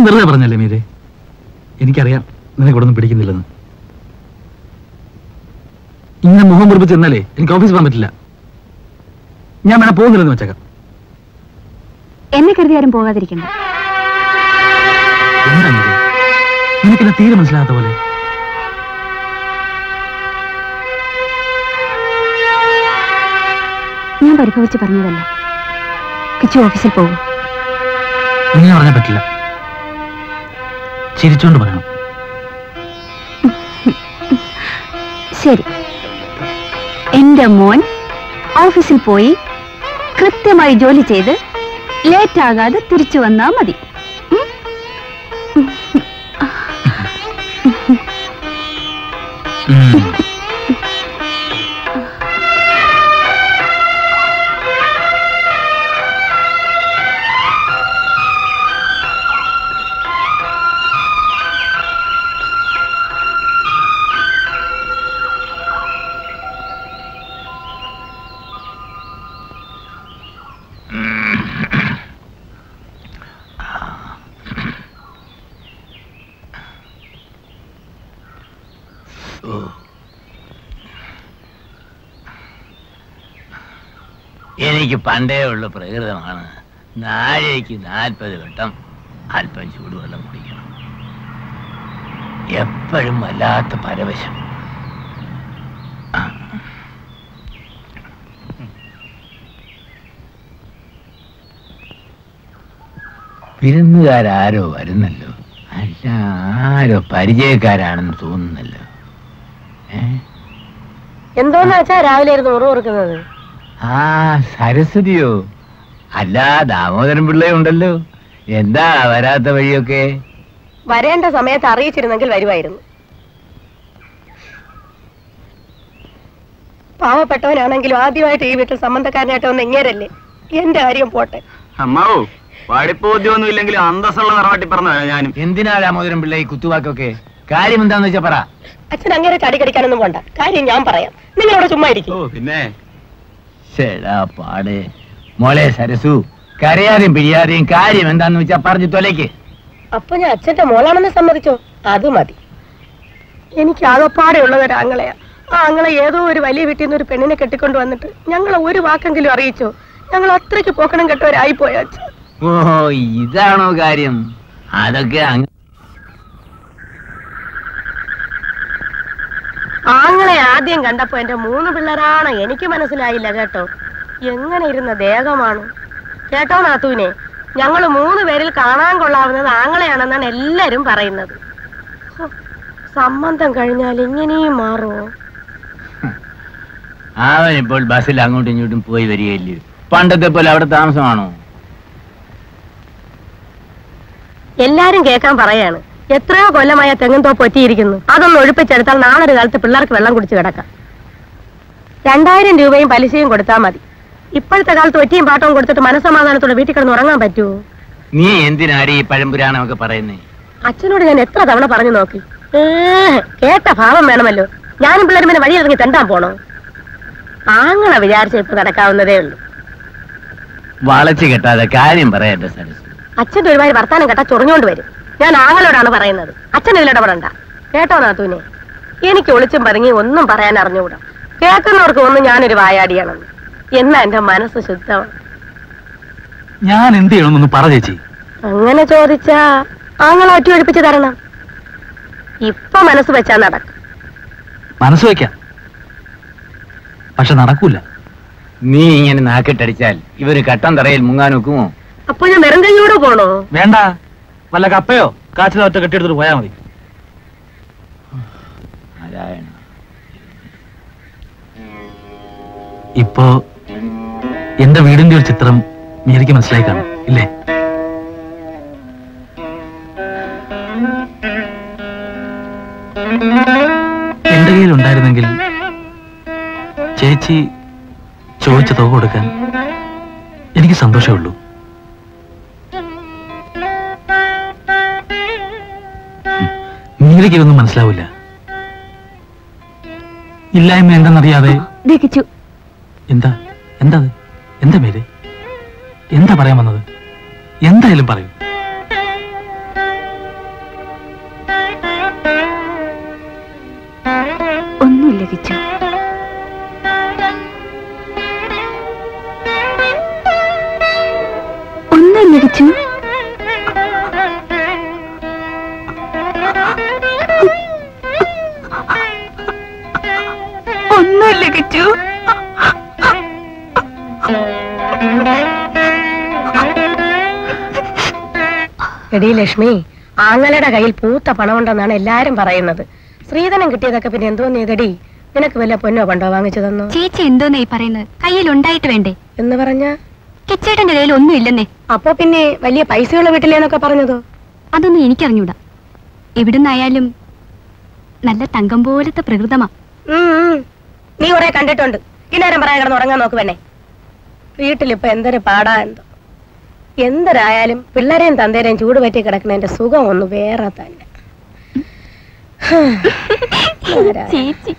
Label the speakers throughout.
Speaker 1: വെറുതെ പറഞ്ഞല്ലേ മീരെ എനിക്കറിയാം നിനക്ക് ഇവിടെ ഒന്നും പിടിക്കുന്നില്ലെന്ന് ഇങ്ങനെ മുഖം മുറിപ്പിച്ച് നിന്നാലേ എനിക്ക് ഓഫീസിൽ പോകാൻ പറ്റില്ല ഞാൻ വേണം പോകുന്നില്ലെന്ന് വെച്ചേക്കാം
Speaker 2: എന്നെ കരുതി ആരും പോകാതിരിക്കണ്ട
Speaker 1: എന്താ മീരെ നിനക്കെന്നെ തീരെ മനസ്സിലാകാത്ത പോലെ
Speaker 2: ഞാൻ പരിഭവിച്ച് പറഞ്ഞതല്ല കിച്ചു ഓഫീസിൽ പോകും
Speaker 1: ഇങ്ങനെ പറഞ്ഞാൽ പറ്റില്ല ചിരിച്ചോണ്ട് പറയണം
Speaker 2: ശരി എന്റെ മോൻ ഓഫീസിൽ പോയി കൃത്യമായി ജോലി ചെയ്ത് ലേറ്റ് ആകാതെ തിരിച്ചു വന്നാ മതി ഉം?
Speaker 1: ഉം.
Speaker 3: എനിക്ക് പണ്ടേ ഉള്ള പ്രകൃതമാണ് നാഴേക്ക് നാൽപ്പത് വട്ടം അല്പം ചൂടുവെള്ളം കുടിക്കണം എപ്പോഴും വല്ലാത്ത പരവശം ആ. വിരുന്നുകാരാരോ വരുന്നല്ലോ അല്ല ആരോ പരിചയക്കാരാണെന്ന് തോന്നുന്നല്ലോ ഏ
Speaker 4: എന്തോന്ന് വെച്ചാ രാവിലെ ഇരുന്ന് ഉറു കൊടുക്കുന്നത്
Speaker 3: ആ സരസ്വതിയോ അല്ല ദാമോദരൻ പിള്ളയുണ്ടല്ലോ എന്താ വരാത്ത വഴിയൊക്കെ
Speaker 4: വരേണ്ട സമയത്ത് അറിയിച്ചിരുന്നെങ്കിൽ വരുമായിരുന്നു പാവപ്പെട്ടവനാണെങ്കിലും ആദ്യമായിട്ട് ഈ വീട്ടിൽ സംബന്ധക്കാരനായിട്ട് വന്ന് ഇങ്ങേരല്ലേ എന്റെ കാര്യം പോട്ടെ
Speaker 5: അമ്മാവോ പഠിപ്പോദ്യമൊന്നും ഇല്ലെങ്കിൽ അന്തസ്സുള്ള നിറവാട്ടി പറഞ്ഞവരാ ഞാനും
Speaker 3: എന്തിനാ ദാമോദരൻ പിള്ള ഈ കുത്തുവാക്കൊക്കെ കാര്യം എന്താന്ന് വെച്ചാ പറ
Speaker 4: അച്ഛൻ അങ്ങേരെ ചാടി കടിക്കാനൊന്നും പോണ്ട കാര്യം ഞാൻ പറയാം നിങ്ങളവിടെ ചുമ്മാ ഇരിക്കും
Speaker 5: ഓ പിന്നെ
Speaker 3: ശരാ പാട് മോളെ സരസു കരയാതെയും പിഴിയാതെയും കാര്യം എന്താന്ന് വെച്ചാ പറഞ്ഞു തൊലയ്ക്ക്
Speaker 4: അപ്പൊ ഞാൻ അച്ഛന്റെ മോളാണെന്ന് സമ്മതിച്ചോ അത് മതി എനിക്ക് ആകപ്പാടെ ഉള്ളത് ഒരു ആങ്ങളെയാ ആ ആങ്ങളെ ഏതോ ഒരു വലിയ വീട്ടിൽ നിന്ന് ഒരു പെണ്ണിനെ കെട്ടിക്കൊണ്ട് വന്നിട്ട് ഞങ്ങളെ ഒരു വാക്കെങ്കിലും അറിയിച്ചോ ഞങ്ങൾ അത്രയ്ക്ക് പോക്കണം കെട്ടവരായി പോയ അച്ഛൻ
Speaker 3: ഓ ഇതാണോ കാര്യം അതൊക്കെ അങ്ങ്
Speaker 4: ആങ്ങളെ ആദ്യം കണ്ടപ്പോ എന്റെ മൂന്ന് പിള്ളേരാണ് എനിക്ക് മനസ്സിലായില്ല കേട്ടോ എങ്ങനെ ഇരുന്ന ദേഹമാണ് കേട്ടോ നാത്തൂനെ ഞങ്ങൾ മൂന്ന് പേരിൽ കാണാൻ കൊള്ളാവുന്നത് ആങ്ങളെയാണെന്നാണ് എല്ലാരും പറയുന്നത് ഹോ, സംബന്ധം കഴിഞ്ഞാൽ ഇങ്ങനെയും മാറുമോ
Speaker 3: അവൻ ഇപ്പോൾ ബസ്സിൽ അങ്ങോട്ടും ഇങ്ങോട്ടും പോയി വരികയില്ലേ പണ്ടത്തെ പോലെ അവിടെ താമസമാണോ
Speaker 4: എല്ലാരും കേൾക്കാൻ പറയാണ് എത്രയോ കൊല്ലമായ തെങ്ങും തോപ്പ് ഒറ്റിയിരിക്കുന്നു അതൊന്ന് ഒഴിപ്പിച്ചെടുത്താൽ നാളെ ഒരു കാലത്ത് പിള്ളേർക്ക് വെള്ളം കുടിച്ച് കിടക്കാം രണ്ടായിരം രൂപയും പലിശയും കൊടുത്താൽ മതി ഇപ്പോഴത്തെ കാലത്ത് ഒറ്റിയും പാട്ടവും കൊടുത്തിട്ട് മനസ്സമാധാനത്തോടെ വീട്ടിൽ കിടന്ന് ഉറങ്ങാൻ പറ്റുമോ
Speaker 3: നീ എന്തിനാടി ഈ പഴംപുരാണമൊക്കെ പറയുന്നേ
Speaker 4: അച്ഛനോട് ഞാൻ എത്ര തവണ പറഞ്ഞു നോക്കി ഏ, കേട്ട ഭാവം വേണമല്ലോ ഞാനും പിള്ളേരും പിന്നെ വഴിയിറങ്ങി തെണ്ടാൻ പോണോ ആങ്ങളെ വിചാരിച്ച ഇപ്പൊ നടക്കാവുന്നതേ ഉള്ളൂ
Speaker 3: വളച്ചു കെട്ടാതെ കാര്യം പറയട്ടെ സരസ്
Speaker 4: അച്ഛന്റെ ഒരുമാതിരി വർത്താനം കേട്ടാ ചൊറിഞ്ഞോണ്ട് വരും ഞാൻ ആങ്ങളോടാണ് പറയുന്നത് അച്ഛൻ ഇതിൽ ഇടപെടണ്ട കേട്ടോ നാത്തൂനെ എനിക്ക് ഒളിച്ചും പതുങ്ങി ഒന്നും പറയാൻ അറിഞ്ഞുകൂടാ കേൾക്കുന്നവർക്ക് ഒന്നും ഞാനൊരു വായാടിയാണെന്ന് എന്നാ എന്റെ മനസ്സ് ശുദ്ധമാണ്
Speaker 1: ഞാൻ എന്ത് ചെയ്യണമെന്നൊന്ന് പറ ചേച്ചി
Speaker 4: അങ്ങനെ ചോദിച്ചാ ആങ്ങളെ ഒറ്റ ഒഴിപ്പിച്ച് തരണം ഇപ്പൊ മനസ്സ് വെച്ചാ നടക്കും
Speaker 1: മനസ്സ് വയ്ക്കാം പക്ഷെ നടക്കൂല
Speaker 3: നീ ഇങ്ങനെ നാക്കിട്ടടിച്ചാൽ ഇവര് കട്ടം തറയിൽ മുങ്ങാൻ ഒക്കുമോ
Speaker 4: അപ്പൊ ഞാൻ വെറും കൈയോടെ പോണോ
Speaker 1: വേണ്ട വല്ല കപ്പയോ കാച്ചിലോ ഒറ്റ കെട്ടിയെടുത്തിട്ട് പോയാൽ മതി
Speaker 3: നാരായണ
Speaker 1: ഇപ്പോ എന്റെ വീടിന്റെ ഒരു ചിത്രം മേരിക്ക് മനസ്സിലായി കാണും ഇല്ലേ എന്റെ കയ്യിൽ ഉണ്ടായിരുന്നെങ്കിൽ ചേച്ചി ചോദിച്ച തുക കൊടുക്കാൻ എനിക്ക് സന്തോഷമേ ഉള്ളൂ മീരയ്ക്ക് ഇതൊന്നും മനസ്സിലാവില്ല ഇല്ലായ്മ എന്തെന്നറിയാതെ
Speaker 2: ദേ കിച്ചു
Speaker 1: എന്താ എന്താ അത്? എന്താ മേര് എന്താ പറയാൻ വന്നത് എന്തായാലും പറയൂ
Speaker 2: കിച്ചു ഒന്നുമില്ല കിച്ചു ഒന്നുമില്ല കിച്ചു
Speaker 4: എടീ ലക്ഷ്മി ആങ്ങളയുടെ കയ്യിൽ പൂത്ത പണമുണ്ടെന്നാണ് എല്ലാരും പറയുന്നത് സ്ത്രീധനം കിട്ടിയതൊക്കെ പിന്നെ എന്തോന്ന് ചെയ്തടി നിനക്ക് വല്ല പൊന്നോ പണ്ടോ വാങ്ങിച്ചു തന്നോ
Speaker 2: ചേച്ചി എന്തോന്നാ ഈ പറയുന്നത് കയ്യിൽ ഉണ്ടായിട്ട് വേണ്ടേ
Speaker 4: എന്ന് പറഞ്ഞ
Speaker 2: കിച്ചേട്ടന്റെ കയ്യിൽ ഒന്നും ഇല്ലെന്നേ
Speaker 4: അപ്പൊ പിന്നെ വലിയ പൈസയുള്ള വീട്ടിലേന്നൊക്കെ പറഞ്ഞതോ
Speaker 2: അതൊന്നും എനിക്കറിഞ്ഞൂടാ എവിടുന്നായാലും നല്ല തങ്കം പോലത്തെ പ്രകൃതമാ
Speaker 4: ഉം, ഉം. നീ കുറെ കണ്ടിട്ടുണ്ട് ഇന്നേരം പറയാൻ കിടന്ന് ഉറങ്ങാൻ നോക്ക് വേണേ വീട്ടിലിപ്പൊ എന്തൊരു പാടാ എന്തോ എന്തരായാലും പിള്ളേരെയും തന്തേരെയും ചൂട് പറ്റി കിടക്കുന്നതിന്റെ സുഖം ഒന്ന് വേറെ തന്നെ ആരാ?
Speaker 2: ചേച്ചി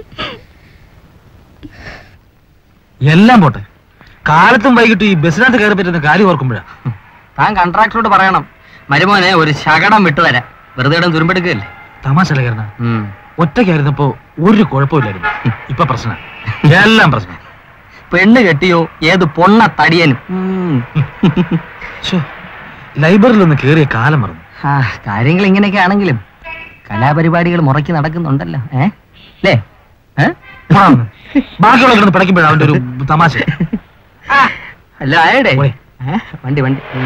Speaker 1: എല്ലാം പോട്ടെ കാലത്തും വൈകിട്ട് ഈ ബസ്സിനകത്ത് കയറി പറ്റുന്ന കാര്യം ഓർക്കുമ്പോഴാ
Speaker 3: താൻ കൺട്രാക്ടറോട് പറയണം മരുമോനെ ഒരു ശകടം വിട്ടുതരാം വെറുതെ ഇടം തുരുമ്പെടുക്കുകയല്ലേ
Speaker 1: തമാശ കയറുന്ന ഒറ്റയ്ക്കായിരുന്നപ്പോ ഒരു കുഴപ്പമില്ലായിരുന്നു ഇപ്പൊ പ്രശ്നം എല്ലാം പ്രശ്നം
Speaker 3: പെണ്ണ് കെട്ടിയോ ഏത് പൊണ്ണ തടിയനും
Speaker 1: ശ്ശോ, ലൈബ്രറിയിൽ ഒന്ന് കേറിയ കാലം മറന്നു
Speaker 3: ആ കാര്യങ്ങൾ ഇങ്ങനെയൊക്കെ ആണെങ്കിലും കലാപരിപാടികൾ മുറയ്ക്ക് നടക്കുന്നുണ്ടല്ലോ ഏ അല്ലേ ഏ?
Speaker 1: ബാക്കിയുള്ള കിടന്ന് പിടയ്ക്കുമ്പോഴാണ് അവന്റെ ഒരു തമാശ
Speaker 3: അല്ല ആയടെ
Speaker 1: പോയി.
Speaker 3: ഏ? വണ്ടി വണ്ടി ഉം.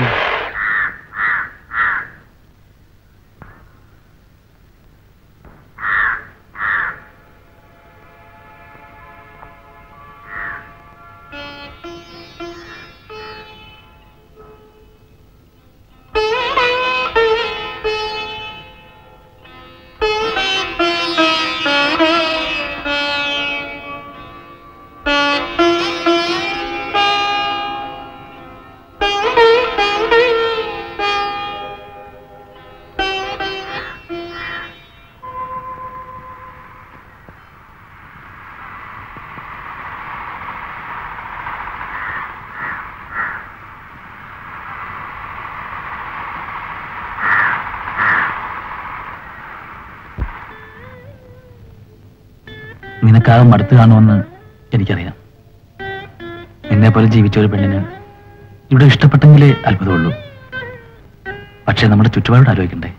Speaker 1: നിനക്കാകെ മടുത്തു കാണുമെന്ന് എനിക്കറിയാം നിന്നെ പോലെ ജീവിച്ച ഒരു പെണ്ണിന് ഇവിടെ ഇഷ്ടപ്പെട്ടെങ്കിലേ അത്ഭുതമുള്ളൂ പക്ഷെ നമ്മുടെ ചുറ്റുപാട് ആലോചിക്കണ്ടേ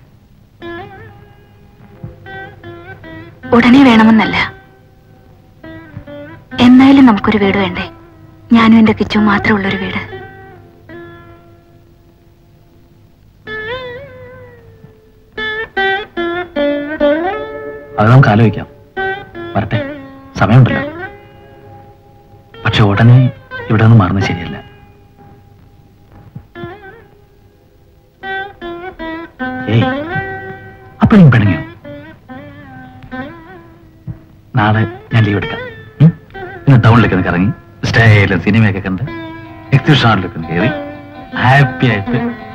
Speaker 2: ഉടനെ വേണമെന്നല്ല എന്നാലും നമുക്കൊരു വീട് വേണ്ടേ ഞാനും എന്റെ കിച്ചും മാത്രമേ ഉള്ളൊരു വീട്
Speaker 1: അത് നമുക്ക് ആലോചിക്കാം വരട്ടെ സമയമുണ്ടല്ലോ പക്ഷെ ഉടനെ ഇവിടെ നിന്ന് മാറുന്നത് ശരിയല്ല ഏയ് അപ്പോഴും പിണങ്ങിയോ നാളെ ഞാൻ ലീവ് എടുക്കാം ഉം? ഇന്ന് ടൗണിലേക്ക് ഒന്ന് കറങ്ങി സ്റ്റൈലും സിനിമയൊക്കെ കണ്ട് എക്സിബിഷൻ ഹാളിലേക്ക് ഒന്ന് കയറി ഹാപ്പി ആയിട്ട്